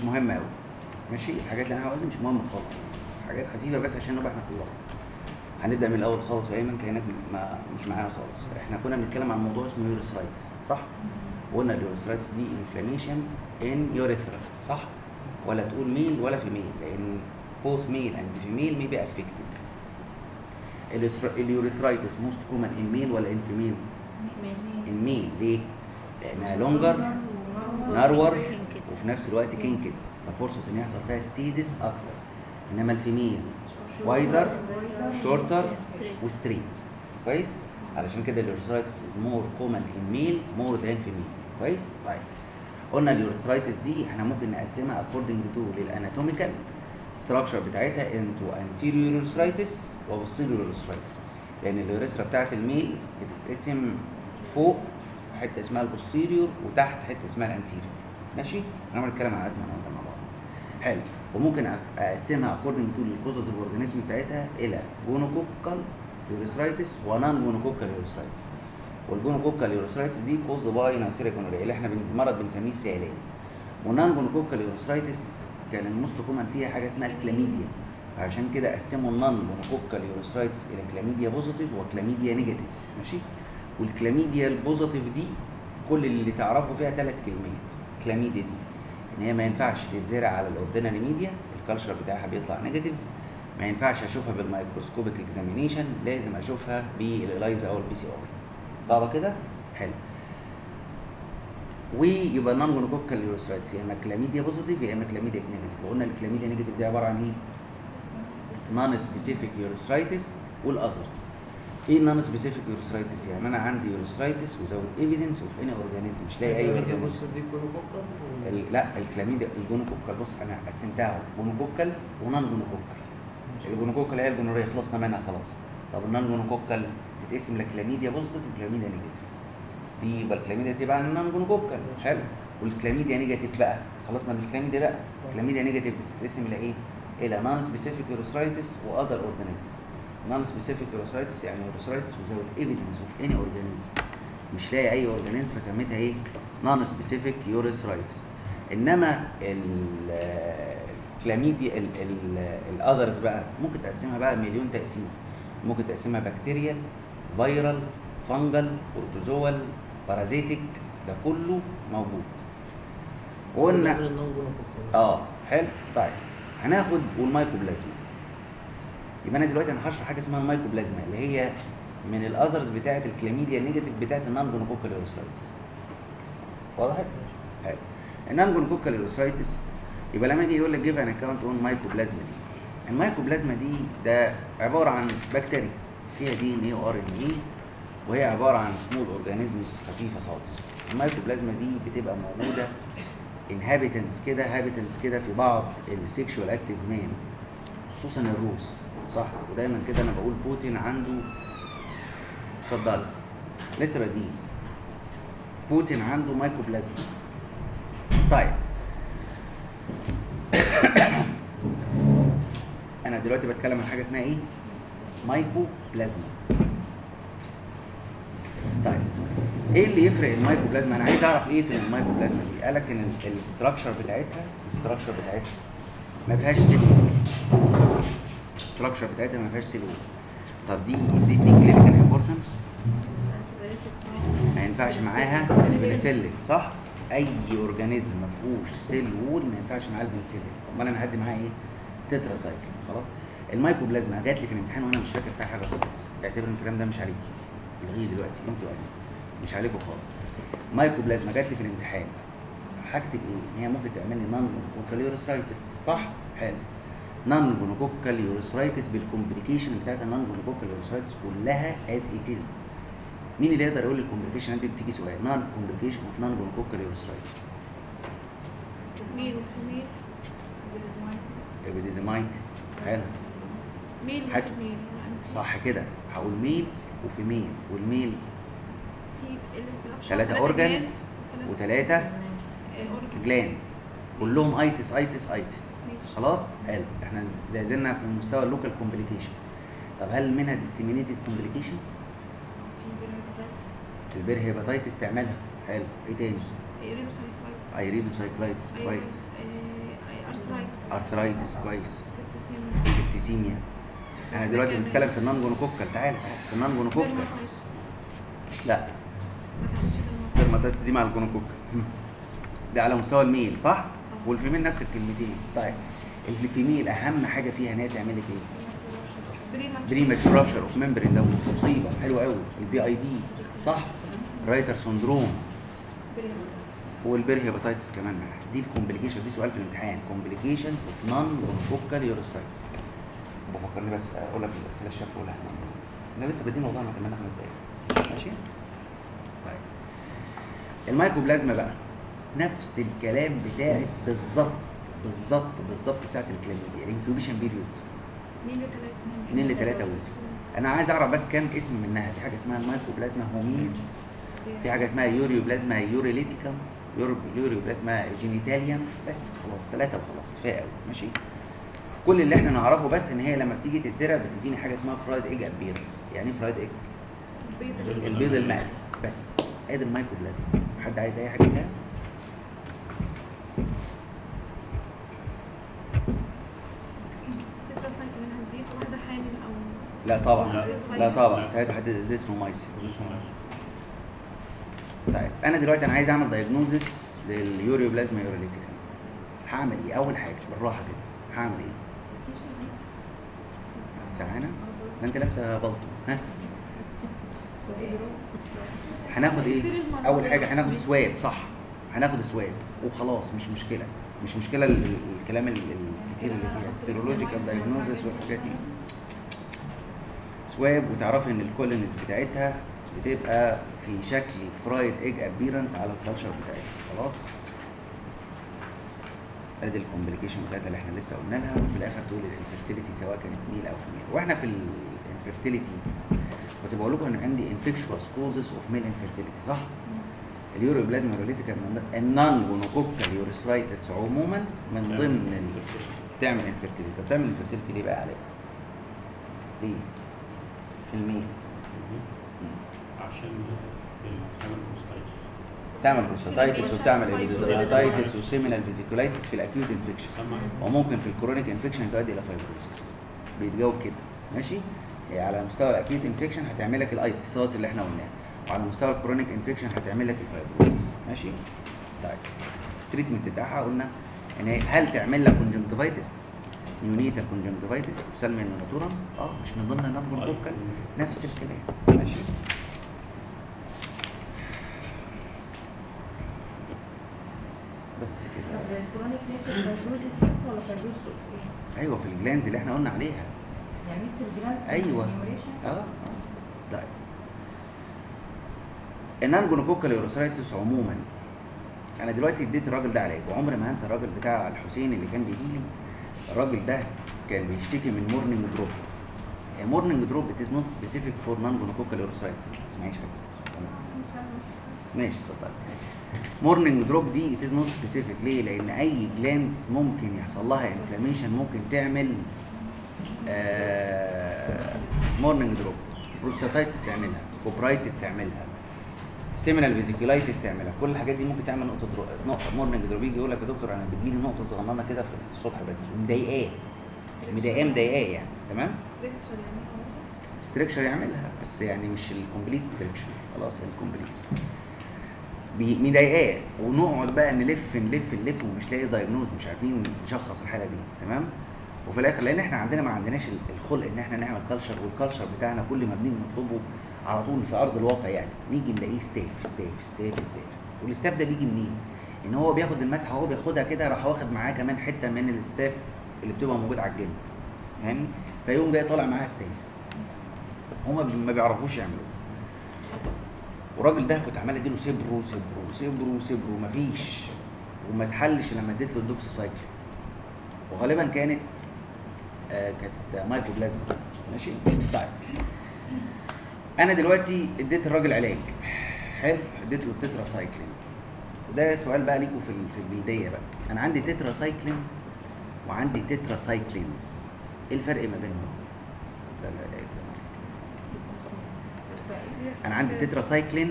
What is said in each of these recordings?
مهمه قوي ماشي الحاجات اللي انا هقولها مش مهمه خالص حاجات خفيفه بس عشان نبقى احنا خلصنا هنبدا من الاول خالص يا ايمن كانك ما مش معانا خالص احنا كنا بنتكلم عن موضوع اسمه يوريثرايتس صح وقلنا اليوريثرايتس دي انفلاميشن ان يوريثرا صح ولا تقول ميل ولا فيميل لان both male and female may be affected اليوريثرا- اليوريثرايتس موست كومن ان ميل ولا ان فيميل ان ميل ليه لانها لونجر نارور وفي نفس الوقت كينكد ففرصه ان يحصل فيها ستيزس اكتر انما الفيميل وايدر شورتر وستريت كويس علشان كده اليوريثرايتس از مور كومن ان ميل مور ذان فيميل كويس طيب قلنا اليوريثرايتس دي احنا ممكن نقسمها اكوردنج تو للاناتوميكال ستراكشر بتاعتها انتو انتيريور يوريثرايتس وبوستيريور يوريثرايتس لان اليوريثرا بتاعت الميل بتتقسم فوق حته اسمها البوستيريور وتحت حته اسمها الانتيريور ماشي انا بنتكلم عن اتمنى مع بعض حلو وممكن أ- اقسمها اكوردنج تو البوزيتيف اورجانيزم بتاعتها الى جونوكوكال يوريثرايتس ونان جونوكوكال يوريثرايتس والجونوكوكال يوريثرايتس دي كوزد باي ناسيريا جونوريا اللي احنا بن- مرض بنسميه سيلان ونان جونوكوكال يوريثرايتس كان الموست كومن فيها حاجه اسمها الكلاميديا عشان كده قسموا النان جونوكوكال يوريثرايتس الى كلاميديا بوزيتيف وكلاميديا نيجاتيف ماشي والكلاميديا البوزيتيف دي كل اللي تعرفوا فيها ثلاث كلمات كلاميديا دي ان هي ما ينفعش تتزرع على الاوردينري ميديا الكالتشر بتاعها بيطلع نيجاتيف ما ينفعش اشوفها بالميكروسكوبيك اكزامينيشن لازم اشوفها بالالايزا او البي سي ار صعبه كده حلو ويبقى نون جونوكوكال يوروسرايتس يا اما كلاميديا بوزيتيف يا اما كلاميديا نيجاتيف وقلنا الكلاميديا نيجاتيف دي عباره عن ايه؟ نون سبيسيفيك يوروسرايتس والاذرز ايه النون سبيسيفيك يوروسرايتس يعني انا عندي يوروسرايتس وزود ايفيدنس وفي اني اورجانيزم مش لاقي اي الكلاميديا اورجانيزم بص دي كونوكوكال ال- لا الكلاميديا الجونوكوكال بص انا قسمتها اهو جونوكوكال ونون جونوكوكال الجونوكوكال هي الجونوريه خلصنا منها خلاص طب النون جونوكوكال تتقسم لكلاميديا بوزيتيف وكلاميديا نيجاتيف دي يبقى الكلاميديا تبقى عن النون جونوكوكال حلو والكلاميديا نيجاتيف بقى خلصنا من الكلاميديا بقى الكلاميديا نيجاتيف بتتقسم الى ايه؟ الى نون سبيسيفيك يوروسرايتس واذر اورجانيزم نون سبيسيفيك يوروسرايتس يعني يوروسرايتس وزود ايفيدنس اوف اني اورجانيزم مش لاقي اي اورجانيزم فسميتها ايه؟ نون سبيسيفيك يوروسرايتس انما الكلاميديا الاذرز بقى ممكن تقسمها بقى مليون تقسيم ممكن تقسمها بكتيريال فيرال فانجل بروتوزوال بارازيتيك ده كله موجود وقلنا اه حلو طيب هناخد والمايكوبلازما يبقى انا دلوقتي انا هشرح حاجه اسمها المايكوبلازما اللي هي من الاذرز بتاعه الكلاميديا النيجاتيف بتاعه النون جونوكوكال يوروسرايتس وضحت؟ حلو النون جونوكوكال يوروسرايتس يبقى لما يجي يقول لك جيف ان اكونت اون مايكوبلازما دي المايكوبلازما دي ده عباره عن بكتيريا فيها دي ان اي وار ان اي وهي عباره عن سمول اورجانيزمز خفيفه خالص المايكوبلازما دي بتبقى موجوده انهابيتنتس كده هابيتنتس كده في بعض السيكشوال اكتيف مان خصوصا الروس صح ودايما كده انا بقول بوتين عنده اتفضل لسه بادئين بوتين عنده مايكوبلازما طيب انا دلوقتي بتكلم عن حاجه اسمها ايه مايكوبلازما طيب ايه اللي يفرق المايكوبلازما انا عايز اعرف ايه في المايكوبلازما دي قالك ان الاستراكشر بتاعتها الاستراكشر بتاعتها ما فيهاش سيل الاستراكشر بتاعتها ما فيهاش سيل طب دي دي كلينيكال امبورتنس ما ينفعش معاها البنسلين صح اي اورجانيزم ما فيهوش سيل وول ما ينفعش معاه البنسلين امال انا هدي معاه ايه تترا سايكل خلاص المايكوبلازما جات لي في الامتحان وانا مش فاكر فيها حاجه خالص اعتبر ان الكلام ده مش عليكي الغيه دلوقتي انتوا قاعدين مش عليكم خالص مايكوبلازما جات لي في الامتحان هكتب ايه؟ ان هي ممكن تعمل لي نون جونوكوكال يوريثرايتس صح؟ حلو نون جونوكوكال يوريثرايتس بالكومبليكيشن بتاعت النون جونوكوكال يوريثرايتس كلها از ات از مين اللي يقدر يقول لي الكومبليكيشن دي بتيجي سؤال نون كومبليكيشن اوف نون جونوكوكال يوريثرايتس ميل وفيميل ابيديديمايتس حلو ميل حاجة. وفيميل صح كده هقول ميل وفيميل والميل في الاستراكشر ثلاثة اورجانز وثلاثة جلاندز كلهم ايتس ايتس ايتس خلاص حلو احنا لازلنا في مستوى اللوكال كومبليكيشن طب هل منها ديسيمينيتد كومبليكيشن البير هيباتايتس تعملها حلو ايه تاني ايريدو سايكلايتس كويس ارثرايتس كويس سبتسيميا سبتيسيميا انا دلوقتي بنتكلم في النون جونوكوكال تعالى في النون جونوكوكال ديرماتايتس. لا ما تعملش ديرماتايتس. الدرماتيتس دي مع الجونوكوكال ده على مستوى الميل صح والفيميل نفس الكلمتين طيب الفيميل اهم حاجه فيها ان هي تعمل لك ايه بريماتور. بريماتور رابشر اوف ممبرين ده مصيبه حلوه قوي البي اي دي صح رايتر سندروم بريماتور. والبير هيباتايتس كمان معاها دي الكومبليكيشن دي سؤال في الامتحان كومبليكيشن اوف نون جونوكوكال يورستايتس بفكرني بس اقول لك الاسئله الشاف اقولها احنا لسه بادئين والله ما كملنا خمس دقايق ماشي طيب المايكوبلازما بقى نفس الكلام بتاعك بالظبط بالظبط بالظبط بتاعت الكلاميديا الانكيوبيشن بيريود اتنين لتلاتة. اتنين لتلاتة ويز انا عايز اعرف بس كام اسم منها في حاجه اسمها المايكوبلازما هوميز في حاجه اسمها يوريوبلازما يوريليتيكم يور- يوريوبلازما جينيتاليوم بس خلاص ثلاثه وخلاص كفايه قوي ماشي كل اللي احنا نعرفه بس ان هي لما بتيجي تتزرع بتديني حاجه اسمها فرايد ايج ابيرنس يعني ايه فرايد ايج البيض البيض المقلي بس ادي المايكوبلازما حد عايز اي حاجه تاني تتراسايكلين هتضيف واحدة حامل أو لا طبعا لا. لا طبعا ساعتها حد ازيثرومايسين طيب انا دلوقتي انا عايز اعمل دايجنوزس لليوريوبلازما يوريليتيكم هعمل ايه اول حاجه بالراحه كده هعمل ايه سامعانا ده انت لابسه بلطو ها هناخد ايه اول حاجه هناخد سواب صح هناخد سواب وخلاص مش مشكله مش مشكله ال- ال- الكلام ال- الكتير اللي فيها السيرولوجيكال دايجنوزس والحاجات دي سواب وتعرفي ان الكولينز بتاعتها بتبقى في شكل فرايد ايج ابيرنس على الكالتشر بتاعتها خلاص ادي الكومبليكيشن بتاعتها اللي احنا لسه قلنا لها وفي الاخر تقول الانفيرتيليتي سواء كانت ميل او فيميل واحنا في الانفيرتيليتي كنت بقول لكم ان عندي انفكشوس كوزز اوف ميل انفيرتيليتي صح؟ اليوروبلازما ريليتيكال النون جونوكوكال يوريثرايتس عموما من ضمن ال- تعمل انفيرتيليتي طب تعمل انفيرتيليتي ليه بقى عليها؟ ليه؟ في الميل عشان بتعمل بروستايتس تعمل بروستاتايتس وبتعمل ايبيديدرايتس وسيمينال فيزيكولايتس في الاكيوت انفكشن وممكن في الكرونيك انفكشن تؤدي الى فايبروسيس بيتجاوب كده ماشي هي على مستوى الاكيوت انفكشن هتعمل لك الايتسات اللي احنا قلناها وعلى مستوى الكرونيك انفكشن هتعمل لك الفايبروسيس ماشي طيب التريتمنت بتاعها قلنا ان هي هل تعمل لك كونجنكتيفايتس نيونيتال كونجنكتيفايتس وسلم الناتورا اه مش من ضمن النون بوكال نفس الكلام ماشي بس كده طب الكرونيك نيكل فايبروزيس بس ولا فايبروز ايه؟ ايوه في الجلانز اللي احنا قلنا عليها يعني نكتب جلانس ايوه enumeration؟ اه آه. طيب النون جونوكوكال يوروسايتس عموما انا دلوقتي اديت الراجل ده علاج وعمري ما هنسى الراجل بتاع الحسين اللي كان بيجي لي الراجل ده كان بيشتكي من مورنينج دروب مورنينج دروب ات از نوت سبيسيفيك فور نون جونوكوكال يوروسايتس ما تسمعيش حاجه ماشي اتفضل مورنينج دروب دي ات از نوت سبيسيفيك ليه؟ لان اي جلاندز ممكن يحصل لها انفلاميشن ممكن تعمل مورنينج دروب بروستاتايتس تعملها كوبرايتس تعملها سيمينال فيزيكولايتس تعملها كل الحاجات دي ممكن تعمل نقطه درو... نقطه مورنينج دروب يجي يقول لك يا دكتور انا بتجيلي نقطه صغننه كده في الصبح بدري مضايقاه مضايقاه مضايقاه يعني تمام ريكتشر يعني أو- ستريكشر يعملها بس يعني مش الكومبليت ستريكشر خلاص الكومبليت بي- مضايقاه ونقعد بقى نلف نلف نلف ومش لاقي دايجنوز مش عارفين نشخص الحاله دي تمام وفي الاخر لان احنا عندنا ما عندناش ال- الخلق ان احنا نعمل كلشر والكلشر بتاعنا كل ما بنيجي نطلبه على طول في ارض الواقع يعني نيجي نلاقيه ستاف ستاف ستاف ستاف والستاف ده بيجي منين؟ ان هو بياخد المسحه وهو بياخدها كده راح واخد معاه كمان حته من الستاف اللي بتبقى موجوده على الجلد فاهمني؟ فيقوم جاي طالع معاها ستاف هما بي- ما بيعرفوش يعملوه والراجل ده كنت عمال اديله سبرو سبرو سبرو سبرو مفيش وما اتحلش لما اديت له الدوكس سايكل وغالبا كانت آه كانت مايكروبلازما ماشي طيب انا دلوقتي اديت الراجل علاج حلو اديت له التترا سايكلين وده سؤال بقى ليكوا في ال- في الجلديه بقى انا عندي تترا سايكلين وعندي تترا سايكلينز ايه الفرق ما بينهم ده العلاج ده. انا عندي تترا سايكلين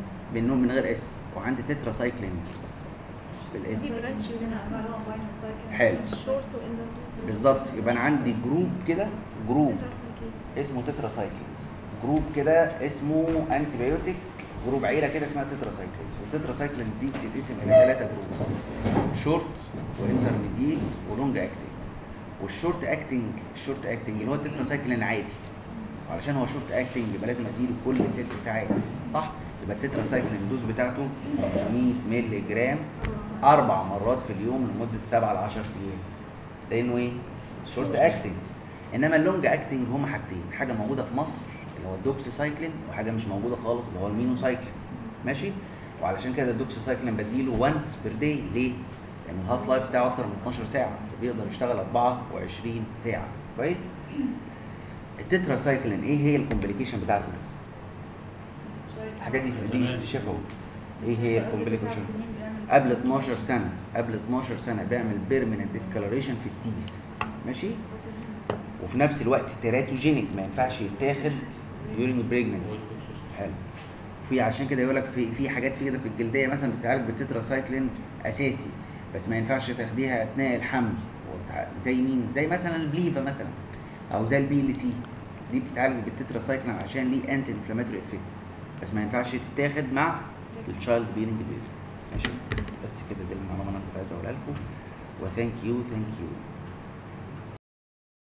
بالنون من غير اس وعندي تترا سايكلينز بالاس دي برانش هنا أصلاً باين السايكل. حلو الشورت واندر بالظبط يبقى انا عندي جروب كده جروب اسمه تترا سايكلينز جروب كده اسمه انتي بايوتيك جروب عيله كده اسمها تترا سايكلينز والتترا سايكلينز دي بتتقسم الى ثلاثه جروبس شورت وانترميديت ولونج اكتنج والشورت اكتنج الشورت اكتنج اللي هو التترا سايكلين عادي وعلشان هو شورت اكتنج يبقى لازم اديله كل ست ساعات صح يبقى التترا سايكلين الدوز بتاعته 500 مللي جرام اربع مرات في اليوم لمده 7 ل 10 ايام لانه ايه شورت اكتنج انما اللونج اكتنج هما حاجتين حاجه موجوده في مصر اللي هو الدوكسي سايكلين وحاجه مش موجوده خالص اللي هو المينو سايكلين ماشي وعلشان كده الدوكسي سايكلين بديله وانس بير داي ليه لان الهاف لايف بتاعه اكتر من 12 ساعه فبيقدر يشتغل 24 ساعه كويس التترا سايكلين ايه هي الكومبليكيشن بتاعته الحاجات دي دي دي شفوي ايه هي الكومبليكيشن قبل 12 سنه قبل 12 سنه بيعمل بيرمننت ديسكالوريشن في التيس ماشي وفي نفس الوقت تيراتوجينيك ما ينفعش يتاخد during pregnancy حلو في عشان كده يقول لك في في حاجات في كده في الجلديه مثلا بتتعالج بالتترا سايكلين اساسي بس ما ينفعش تاخديها اثناء الحمل وتع- زي مين زي مثلا البليفا مثلا او زي البي ال سي دي بتتعالج بالتترا سايكلين عشان ليه انتي انفلاماتوري افكت بس ما ينفعش تتاخد مع التشايلد بيرنج بيبي ماشي بس كده دي المعلومه اللي انا كنت عايز اقولها لكم وثانك يو ثانك يو